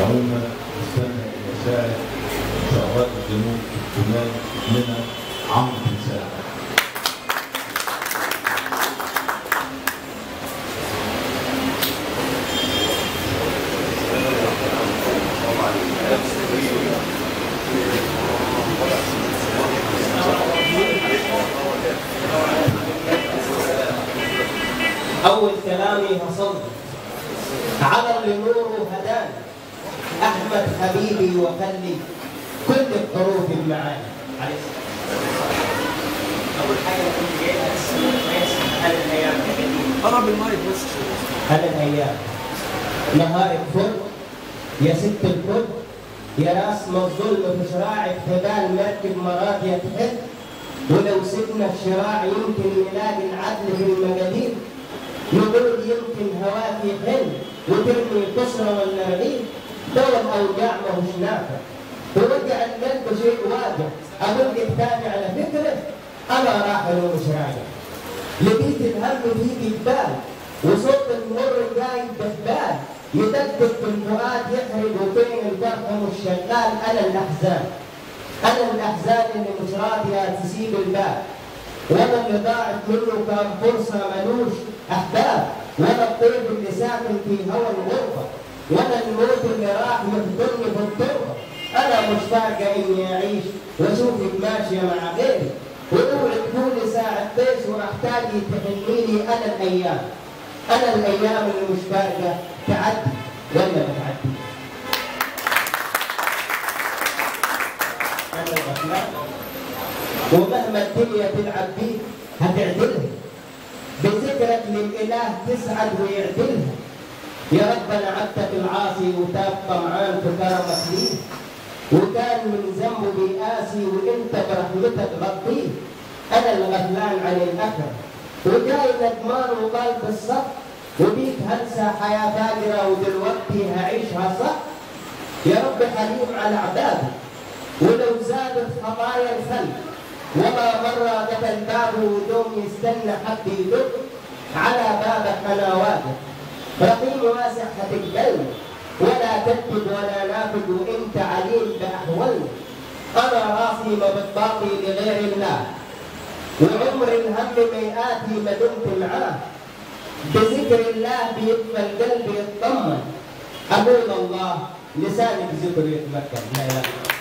عموما استنى يساعد شعبات الجنوب الشمال منى عمرو بن سعد أول كلامي هصلي على اللي نوره هداني أحمد حبيبي وخلي كل الحروف معاي عليه أول حاجة كنت جايبها الناس هل الأيام قرب المايك بس هل الأيام نهارك فل يا ست الكل يا راس ما الظلم في شراعك هبال مركب مراد تحل ولو سبنا الشراع يمكن نلاقي العدل في المقادير نقول يمكن هواك يحل وترمي كسرة ولا رغيف دور الأوجاع ما هوش نافع ووجع القلب شيء واجع أقول لك تاني على فكرة أنا راحل ومش راجع لقيت الهم في جبال وصوت المر جاي دبال يدقق في الفؤاد يحرق وبين الفرح مش شغال انا الاحزان انا الاحزان اللي مش راضيه تسيب الباب وانا اللي ضاعت منه كان فرصه ملوش احباب وانا الطيب اللي ساكن في هوى الغربه وانا الموت اللي راح يفضلني في التربه انا مشتاقه اني اعيش واشوفك ماشيه مع غيري ونورك تكوني ساعة بيش وراح تاجي تحنيني انا الايام انا الايام اللي مش فارقه تعدي ولا ما تعدي انا الغفلان ومهما الدنيا تلعب بيك هتعدلها بذكرك للاله تسعد ويعدلها يا ربنا عبدك العاصي وتاب طمعان في كرمك ليه وكان من ذنبه بيقاسي وانت برحمتك غطيه انا الغفلان عن الاخر وجاي ندمان وقلب الصف وبيك هنسى حياة فاجرة ودلوقتي هعيشها صح يا رب حليم على عبادك ولو زادت خطايا الخلق وما مر قتل بابه ودوم يستنى حد يدق على بابك انا واقف رحيم واسع هتقبلني ولا تكتب ولا نافذ وانت عليم باحوالنا انا راسي ما بتباقي لغير الله وعمر الهم ميئاتي ما دمت معاه بذكر الله بيبقى القلب يطمن أقول الله لسانك ذكر يتمكن لا إله إلا الله